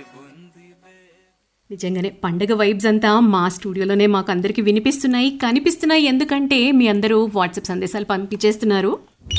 నిజంగానే పండగ వైబ్స్ అంతా మా స్టూడియోలోనే మాకు అందరికి వినిపిస్తున్నాయి కనిపిస్తున్నాయి ఎందుకంటే మీ అందరూ వాట్సాప్ సందేశాలు పంపించేస్తున్నారు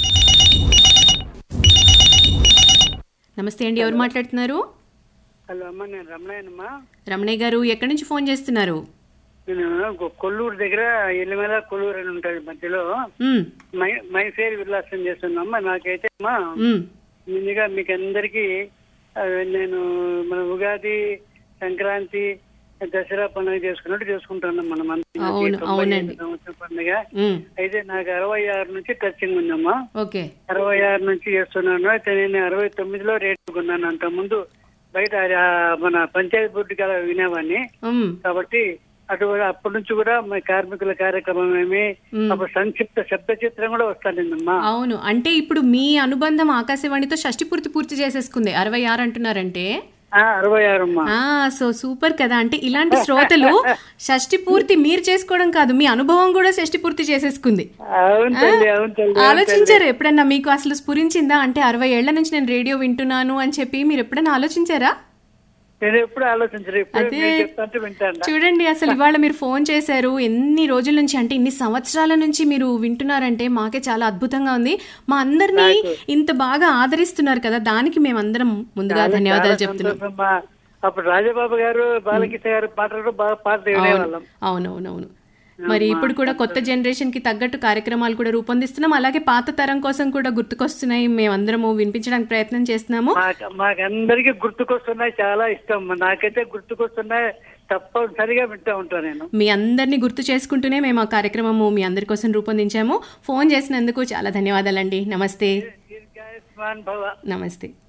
నమస్తే అండి ఎవరు మాట్లాడుతున్నారు హలో అమ్మ నేను రమణయ్యనమ్మా రమణయ్య గారు ఎక్కడి నుంచి ఫోన్ చేస్తున్నారు నేను కొ- కొల్లూరు దగ్గర ఎల్లిమల కొల్లూరు అని ఉంటుంది మధ్యలో మ్, మై మైఫేర్ విలాసం చేస్తున్నామ్మా నాకైతే అమ్మా మ్, ముందుగా మీకు అందరికీ ఆ, నేను మన ఉగాది సంక్రాంతి దసరా పండుగ చేసుకున్నట్టు చేసుకుంటున్నాం మనం అంతా. అవును, తొంభై అవునండి. ఐదు సంవత్సరం పండుగ మ్, అయితే నాకు అరవై ఆరు నుంచి టచింగ్ ఉందమ్మా ఓకే అరవై ఆరు నుంచి చేస్తున్నాను అయితే నేను అరవై తొమ్మిదిలో రేటు కొన్నాను అంత ముందు బయట ఆ, మన పంచాయతీ బోర్డు కదా వినేవాడిని మ్, కాబట్టి అటు అప్పటి నుంచి కూడా మా కార్మికుల కార్యక్రమం ఏమి మ్. అప్పుడు సంక్షిప్త శబ్ద చిత్రం కూడా వస్తానందమ్మా అవును అంటే ఇప్పుడు మీ అనుబంధం ఆకాశవాణితో షష్టి పూర్తి పూర్తి చేసేసుకుంది అరవై ఆరు అంటున్నారంటే అరవై ఆరు అమ్మా ఆ సో సూపర్ కదా అంటే ఇలాంటి శ్రోతలు షష్టి పూర్తి మీరు చేసుకోవడం కాదు మీ అనుభవం కూడా షష్టి పూర్తి చేసేసుకుంది అవును తల్లి అవును తల్లి అవును తల్లి. ఆలోచించారు ఎప్పుడన్నా మీకు అసలు స్ఫురించిందా అంటే అరవై ఏళ్ల నుంచి నేను రేడియో వింటున్నాను అని చెప్పి మీరు ఎప్పుడైనా ఆలోచించారా నేను ఎప్పుడు ఆలోచించరు ఇప్పుడు అదే. మీరు చెప్తాంటే వింటాను చూడండి అసలు ఇవాళ మీరు ఫోన్ చేశారు ఎన్ని రోజుల నుంచి అంటే ఇన్ని సంవత్సరాల నుంచి మీరు వింటున్నారంటే మాకే చాలా అద్భుతంగా ఉంది మా అందరినీ ఇంత బాగా ఆదరిస్తున్నారు కదా దానికి మేమందరం ముందుగా ధన్యవాదాలు చాలా చెప్తున్నాం సంతోషమ్మా. అప్పుడు రాజబాబు గారు బాలకృష్ణ గారు పాటలు కూడా బాగా పాటలు వినేవాళ్ళం అవునవునవును మరి ఇప్పుడు కూడా కొత్త జనరేషన్ కి తగ్గట్టు కార్యక్రమాలు కూడా రూపొందిస్తున్నాం అలాగే పాత తరం కోసం కూడా గుర్తుకొస్తున్నాయి మేమందరము వినిపించడానికి ప్రయత్నం చేస్తున్నాము మాకు మాకందరికి గుర్తుకొస్తున్నాయి చాలా ఇష్టం నాకైతే గుర్తుకొస్తున్నాయి తప్పనిసరిగా వింటా ఉంటాను నేను మీ అందరినీ గుర్తు చేసుకుంటూనే మేము ఆ కార్యక్రమము మీ అందరి కోసం రూపొందించాము ఫోన్ చేసినందుకు చాలా ధన్యవాదాలండి నమస్తే దీర్ఘాయుష్మాన్ భవ నమస్తే